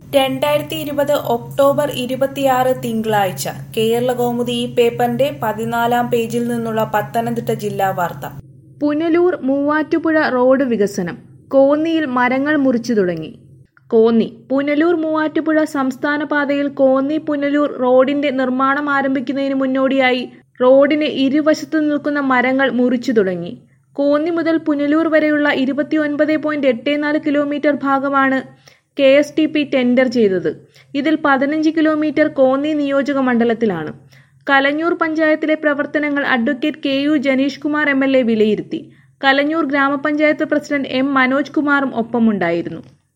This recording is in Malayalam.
രണ്ടായിരത്തി ഇരുപത് ഒക്ടോബർ ഇരുപത്തിയാറ് തിങ്കളാഴ്ച കേരളകൗമുദി ഈ പേപ്പറിന്റെ പതിനാലാം പേജിൽ നിന്നുള്ള പത്തനംതിട്ട ജില്ലാ വാർത്ത പുനലൂർ മൂവാറ്റുപുഴ റോഡ് വികസനം കോന്നിയിൽ മരങ്ങൾ മുറിച്ചു തുടങ്ങി കോന്നി പുനലൂർ മൂവാറ്റുപുഴ സംസ്ഥാന പാതയിൽ കോന്നി പുനലൂർ റോഡിന്റെ നിർമ്മാണം ആരംഭിക്കുന്നതിന് മുന്നോടിയായി റോഡിന് ഇരുവശത്തു നിൽക്കുന്ന മരങ്ങൾ മുറിച്ചു തുടങ്ങി കോന്നി മുതൽ പുനലൂർ വരെയുള്ള ഇരുപത്തിയൊൻപത് പോയിന്റ് എട്ട് നാല് കിലോമീറ്റർ ഭാഗമാണ് K S T P tender ചെയ്തത് ഇതിൽ പതിനഞ്ച് കിലോമീറ്റർ കോന്നി നിയോജക മണ്ഡലത്തിലാണ് കലഞ്ഞൂർ പഞ്ചായത്തിലെ പ്രവർത്തനങ്ങൾ advocate K U Janeesh Kumar M L A വിലയിരുത്തി കലഞ്ഞൂർ ഗ്രാമപഞ്ചായത്ത് പ്രസിഡന്റ് എം മനോജ് കുമാറും ഒപ്പമുണ്ടായിരുന്നു